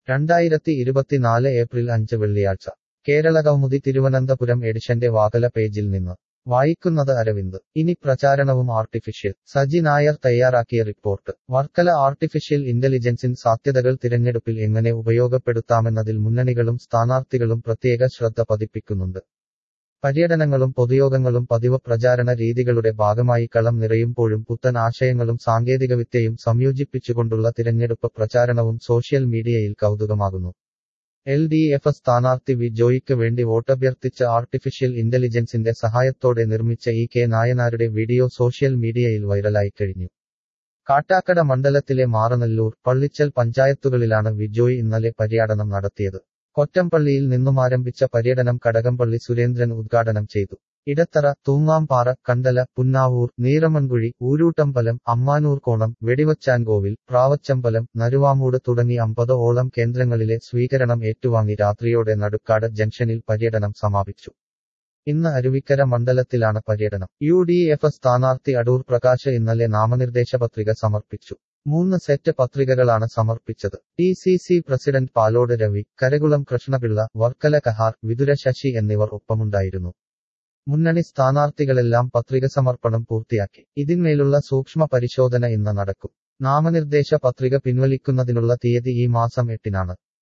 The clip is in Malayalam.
രണ്ടായിരത്തി ഇരുപത്തിനാല് ഏപ്രിൽ അഞ്ച് വെള്ളിയാഴ്ച കേരളകൗമുദി തിരുവനന്തപുരം എഡിഷന്റെ വാകല പേജിൽ നിന്ന് വായിക്കുന്നത് അരവിന്ദ് ഇനി പ്രചാരണവും ആർട്ടിഫിഷ്യൽ സജി നായർ തയ്യാറാക്കിയ റിപ്പോർട്ട് വർക്കല ആർട്ടിഫിഷ്യൽ ഇന്റലിജൻസിൻ സാധ്യതകൾ തിരഞ്ഞെടുപ്പിൽ എങ്ങനെ ഉപയോഗപ്പെടുത്താമെന്നതിൽ മുന്നണികളും സ്ഥാനാർത്ഥികളും പ്രത്യേക ശ്രദ്ധ പതിപ്പിക്കുന്നുണ്ട് പര്യടനങ്ങളും പൊതുയോഗങ്ങളും പതിവ് പ്രചാരണ രീതികളുടെ ഭാഗമായി കളം നിറയുമ്പോഴും പുത്തൻ ആശയങ്ങളും സാങ്കേതികവിദ്യയും സംയോജിപ്പിച്ചുകൊണ്ടുള്ള തിരഞ്ഞെടുപ്പ് പ്രചാരണവും സോഷ്യൽ മീഡിയയിൽ കൗതുകമാകുന്നു എൽ ഡി എഫ് സ്ഥാനാർത്ഥി വി ജോയിക്ക് വേണ്ടി വോട്ടഭ്യർത്ഥിച്ച ആർട്ടിഫിഷ്യൽ ഇന്റലിജൻസിന്റെ സഹായത്തോടെ നിർമ്മിച്ച ഇ കെ നായനാരുടെ വീഡിയോ സോഷ്യൽ മീഡിയയിൽ വൈറലായി കഴിഞ്ഞു കാട്ടാക്കട മണ്ഡലത്തിലെ മാറനല്ലൂർ പള്ളിച്ചൽ പഞ്ചായത്തുകളിലാണ് വിജോയ് ഇന്നലെ പര്യടനം നടത്തിയത് കൊറ്റംപള്ളിയിൽ നിന്നുമാരംഭിച്ച പര്യടനം കടകംപള്ളി സുരേന്ദ്രൻ ഉദ്ഘാടനം ചെയ്തു ഇടത്തറ തൂങ്ങാംപാറ കണ്ടല പുന്നാവൂർ നീറമൺകുഴി ഊരൂട്ടമ്പലം അമ്മാനൂർ കോണം വെടിവച്ചാൻകോവിൽ പ്രാവച്ചമ്പലം നരുവാമൂട് തുടങ്ങി അമ്പത് ഓളം കേന്ദ്രങ്ങളിലെ സ്വീകരണം ഏറ്റുവാങ്ങി രാത്രിയോടെ നടുക്കാട് ജംഗ്ഷനിൽ പര്യടനം സമാപിച്ചു ഇന്ന് അരുവിക്കര മണ്ഡലത്തിലാണ് പര്യടനം യു ഡി എഫ് സ്ഥാനാർത്ഥി അടൂർ പ്രകാശ് ഇന്നലെ നാമനിർദ്ദേശ പത്രിക സമർപ്പിച്ചു മൂന്ന് സെറ്റ് പത്രികകളാണ് സമർപ്പിച്ചത് D C C president Palode Ravi Karakulam Krishnapillai Varkala Kahar Vithura Sasi എന്നിവർ ഒപ്പമുണ്ടായിരുന്നു മുന്നണി സ്ഥാനാർത്ഥികളെല്ലാം പത്രിക സമർപ്പണം പൂർത്തിയാക്കി ഇതിന്മേലുള്ള സൂക്ഷ്മ പരിശോധന ഇന്ന് നടക്കും നാമനിർദ്ദേശ പത്രിക പിൻവലിക്കുന്നതിനുള്ള തീയതി ഈ മാസം എട്ടിനാണ്